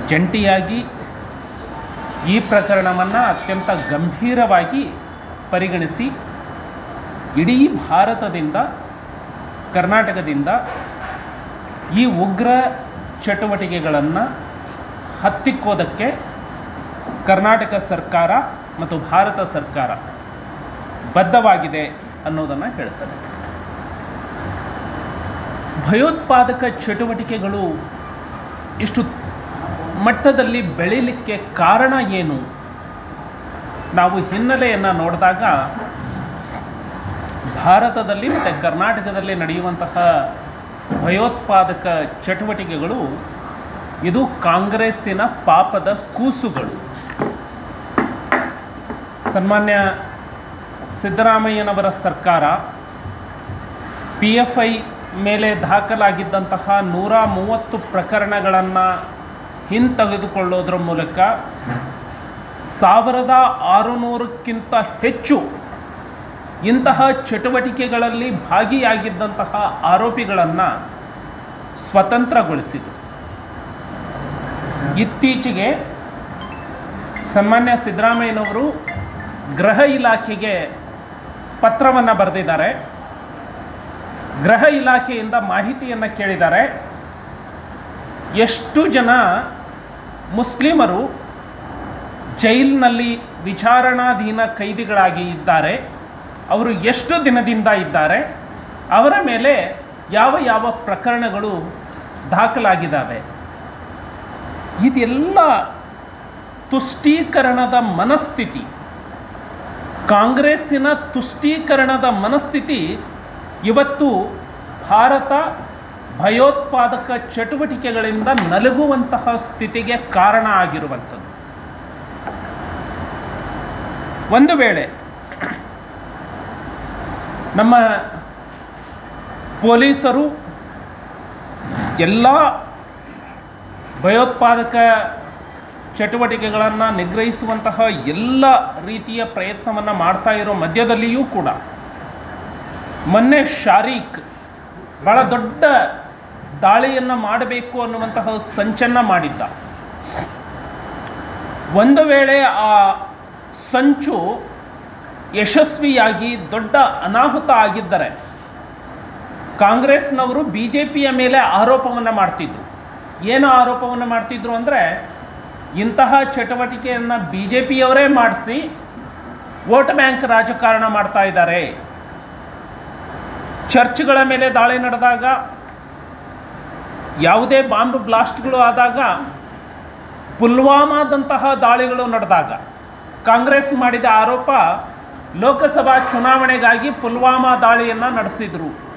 ಜಂಟಿಯಾಗಿ ಈ ಪ್ರಕರಣವನ್ನು ಅತ್ಯಂತ ಗಂಭೀರವಾಗಿ ಪರಿಗಣಿಸಿ ಇಡೀ ಭಾರತದಿಂದ ಕರ್ನಾಟಕದಿಂದ ಈ ಉಗ್ರ ಚಟುವಟಿಕೆಗಳನ್ನು ಹತ್ತಿಕ್ಕೋದಕ್ಕೆ ಕರ್ನಾಟಕ ಸರ್ಕಾರ ಮತ್ತು ಭಾರತ ಸರ್ಕಾರ ಬದ್ಧವಾಗಿದೆ ಅನ್ನೋದನ್ನು ಹೇಳ್ತದೆ ಭಯೋತ್ಪಾದಕ ಚಟುವಟಿಕೆಗಳು ಇಷ್ಟು ಮಟ್ಟದಲ್ಲಿ ಬೆಳೀಲಿಕ್ಕೆ ಕಾರಣ ಏನು ನಾವು ಹಿನ್ನೆಲೆಯನ್ನು ನೋಡಿದಾಗ ಭಾರತದಲ್ಲಿ ಮತ್ತು ಕರ್ನಾಟಕದಲ್ಲಿ ನಡೆಯುವಂತಹ ಭಯೋತ್ಪಾದಕ ಚಟುವಟಿಕೆಗಳು ಇದು ಕಾಂಗ್ರೆಸ್ಸಿನ ಪಾಪದ ಕೂಸುಗಳು ಸನ್ಮಾನ್ಯ ಸಿದ್ದರಾಮಯ್ಯನವರ ಸರ್ಕಾರ ಪಿ ಎಫ್ ಐ ಮೇಲೆ ದಾಖಲಾಗಿದ್ದಂತಹ ನೂರ ಮೂವತ್ತು ಪ್ರಕರಣಗಳನ್ನು ಹಿಂತೆಗೆದುಕೊಳ್ಳೋದ್ರ ಮೂಲಕ ಸಾವಿರದ ಆರುನೂರಕ್ಕಿಂತ ಹೆಚ್ಚು ಇಂತಹ ಚಟುವಟಿಕೆಗಳಲ್ಲಿ ಭಾಗಿಯಾಗಿದ್ದಂತಹ ಆರೋಪಿಗಳನ್ನು ಸ್ವತಂತ್ರಗೊಳಿಸಿತು ಇತ್ತೀಚೆಗೆ ಸನ್ಮಾನ್ಯ ಸಿದ್ದರಾಮಯ್ಯನವರು ಗೃಹ ಇಲಾಖೆಗೆ ಪತ್ರವನ್ನು ಬರೆದಿದ್ದಾರೆ ಗೃಹ ಇಲಾಖೆಯಿಂದ ಮಾಹಿತಿಯನ್ನು ಕೇಳಿದ್ದಾರೆ ಎಷ್ಟು ಜನ ಮುಸ್ಲಿಮರು ಜೈಲಿನಲ್ಲಿ ವಿಚಾರಣಾಧೀನ ಕೈದಿಗಳಾಗಿ ಇದ್ದಾರೆ ಅವರು ಎಷ್ಟು ದಿನದಿಂದ ಇದ್ದಾರೆ ಅವರ ಮೇಲೆ ಯಾವ ಯಾವ ಪ್ರಕರಣಗಳು ದಾಖಲಾಗಿದ್ದಾವೆ ಇದೆಲ್ಲ ತುಷ್ಟೀಕರಣದ ಮನಸ್ಥಿತಿ ಕಾಂಗ್ರೆಸ್ಸಿನ ತುಷ್ಟೀಕರಣದ ಮನಸ್ಥಿತಿ ಇವತ್ತು ಭಾರತ ಭಯೋತ್ಪಾದಕ ಚಟುವಟಿಕೆಗಳಿಂದ ನಲಗುವಂತಹ ಸ್ಥಿತಿಗೆ ಕಾರಣ ಆಗಿರುವಂಥದ್ದು ಒಂದು ವೇಳೆ ನಮ್ಮ ಪೊಲೀಸರು ಎಲ್ಲ ಭಯೋತ್ಪಾದಕ ಚಟುವಟಿಕೆಗಳನ್ನು ನಿಗ್ರಹಿಸುವಂತಹ ಎಲ್ಲ ರೀತಿಯ ಪ್ರಯತ್ನವನ್ನು ಮಾಡ್ತಾ ಇರೋ ಮಧ್ಯದಲ್ಲಿಯೂ ಕೂಡ ಮೊನ್ನೆ ಶಾರೀಕ್ ಬಹಳ ದೊಡ್ಡ ದಾಳಿಯನ್ನು ಮಾಡಬೇಕು ಅನ್ನುವಂತಹ ಸಂಚನ್ನು ಮಾಡಿದ್ದ ಒಂದು ವೇಳೆ ಆ ಸಂಚು ಯಶಸ್ವಿಯಾಗಿ ದೊಡ್ಡ ಅನಾಹುತ ಆಗಿದ್ದರೆ ಕಾಂಗ್ರೆಸ್ನವರು ಬಿ ಜೆ ಪಿಯ ಮೇಲೆ ಆರೋಪವನ್ನು ಮಾಡ್ತಿದ್ರು ಏನು ಆರೋಪವನ್ನು ಮಾಡ್ತಿದ್ರು ಅಂದರೆ ಇಂತಹ ಚಟುವಟಿಕೆಯನ್ನು ಬಿ ಜೆ ಪಿಯವರೇ ಮಾಡಿಸಿ ವೋಟ್ ಬ್ಯಾಂಕ್ ರಾಜಕಾರಣ ಮಾಡ್ತಾ ಇದ್ದಾರೆ ಚರ್ಚ್ಗಳ ಮೇಲೆ ದಾಳಿ ನಡೆದಾಗ ಯಾವುದೇ ಬಾಂಬ್ ಬ್ಲಾಸ್ಟ್ಗಳು ಆದಾಗ ಪುಲ್ವಾಮಾದಂತಹ ದಾಳಿಗಳು ನಡೆದಾಗ ಕಾಂಗ್ರೆಸ್ ಮಾಡಿದ ಆರೋಪ ಲೋಕಸಭಾ ಚುನಾವಣೆಗಾಗಿ ಪುಲ್ವಾಮಾ ದಾಳಿಯನ್ನು ನಡೆಸಿದ್ರು